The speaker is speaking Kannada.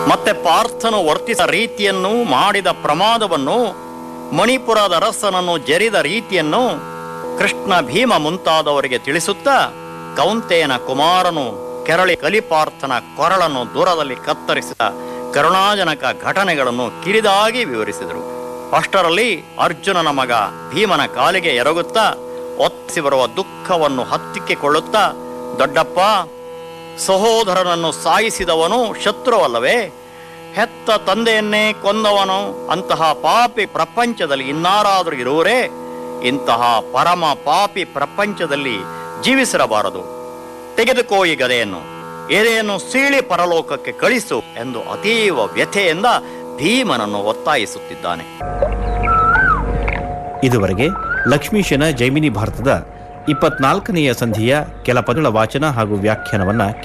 ಮತ್ತೆ ಪಾರ್ಥನು ವರ್ತಿಸ ರೀತಿಯನ್ನು ಮಾಡಿದ ಪ್ರಮಾದವನ್ನು ಮಣಿಪುರದ ಅರಸನನ್ನು ಜರಿದ ರೀತಿಯನ್ನು ಕೃಷ್ಣ ಭೀಮ ಮುಂತಾದವರಿಗೆ ತಿಳಿಸುತ್ತಾ ಕೌಂತೆಯನ ಕುಮಾರನು ಕೆರಳಿ ಕಲಿಪಾರ್ಥನ ಕೊರಳನ್ನು ದೂರದಲ್ಲಿ ಕತ್ತರಿಸಿದ ಕರುಣಾಜನಕ ಘಟನೆಗಳನ್ನು ಕಿರಿದಾಗಿ ವಿವರಿಸಿದರು ಅಷ್ಟರಲ್ಲಿ ಅರ್ಜುನನ ಮಗ ಭೀಮನ ಕಾಲಿಗೆ ಎರಗುತ್ತಾ ಒತ್ತಿಸಿ ಬರುವ ದುಃಖವನ್ನು ಹತ್ತಿಕ್ಕಿಕೊಳ್ಳುತ್ತಾ ದೊಡ್ಡಪ್ಪ ಸಹೋದರನನ್ನು ಸಾಯಿಸಿದವನು ಶತ್ರುವಲ್ಲವೇ ಹೆತ್ತ ತಂದೆಯನ್ನೇ ಕೊಂದವನು ಅಂತಹ ಪಾಪಿ ಪ್ರಪಂಚದಲ್ಲಿ ಇನ್ನಾರಾದರೂ ಇರುವರೇ ಇಂತಹ ಪರಮ ಪಾಪಿ ಪ್ರಪಂಚದಲ್ಲಿ ಜೀವಿಸಿರಬಾರದು ತೆಗೆದುಕೋ ಈ ಗದೆಯನ್ನು ಎದೆಯನ್ನು ಸೀಳಿ ಪರಲೋಕಕ್ಕೆ ಕಳಿಸು ಎಂದು ಅತೀವ ವ್ಯಥೆಯಿಂದ ಭೀಮನನ್ನು ಒತ್ತಾಯಿಸುತ್ತಿದ್ದಾನೆ ಇದುವರೆಗೆ ಲಕ್ಷ್ಮೀಶನ ಜೈಮಿನಿ ಭಾರತದ ಇಪ್ಪತ್ನಾಲ್ಕನೆಯ ಸಂಧಿಯ ಕೆಲ ಪದಗಳ ವಾಚನ ಹಾಗೂ ವ್ಯಾಖ್ಯಾನವನ್ನ